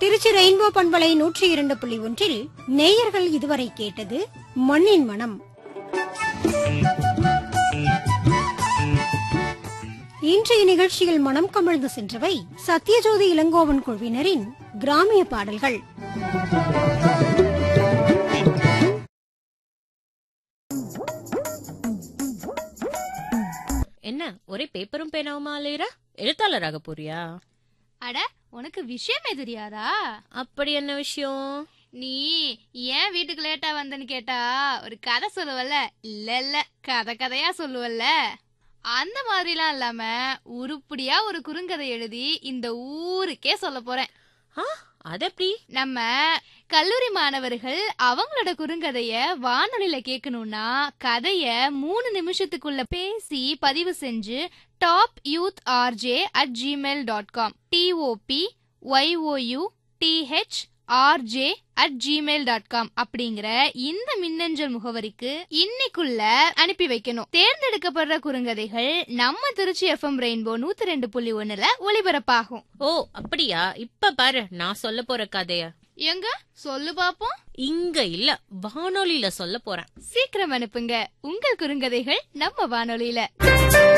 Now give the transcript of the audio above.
Trichy rainbow பண்பலை நூற்றி இரண்டு புள்ளி ஒன்றில் நேயர்கள் இதுவரை கேட்டது மண்ணின் மனம் இன்றைய நிகழ்ச்சியில் மனம் கமிழ்ந்து சென்றவை சத்யஜோதி இளங்கோவன் குழுவினரின் கிராமிய பாடல்கள் என்ன ஒரே பேப்பரும் பேனாவுமா அலையிற எழுத்தாளராக போறியா அட உனக்கு விஷயமே தெரியாதா அப்படி என்ன விஷயம் நீ ஏன் வீட்டுக்கு லேட்டா வந்தன்னு கேட்டா ஒரு கதை சொல்லுவல்ல இல்ல இல்ல கதை கதையா சொல்லுவல்ல அந்த மாதிரிலாம் இல்லாம உருப்படியா ஒரு குறுங்கதை எழுதி இந்த ஊருக்கே சொல்ல போறேன் ஆ அது எப்படி நம்ம கல்லூரி மாணவர்கள் அவங்களோட குறுங்கதைய வானொலியில கேட்கணும்னா கதைய மூணு நிமிஷத்துக்குள்ள பேசி பதிவு செஞ்சு top youth RJ at Gmail dot com T O P Y O U T H RJ at Gmail dot com அப்படிங்கிற இந்த மின்னஞ்சல் முகவரிக்கு இன்னைக்குள்ள அனுப்பி வைக்கணும் தேர்ந்தெடுக்கப்படுற குறுங்கதைகள் நம்ம திருச்சி எஃப்எம் ரெயின்போ நூத்தி ரெண்டு புள்ளி ஒண்ணுல ஒளிபரப்பாகும் ஓ அப்படியா இப்ப பாரு நான் சொல்ல போற கதைய எங்க சொல்லு பாப்போம் இங்க இல்ல வானொலியில சொல்ல போறேன் சீக்கிரம் அனுப்புங்க உங்கள் குறுங்கதைகள் நம்ம வானொலியில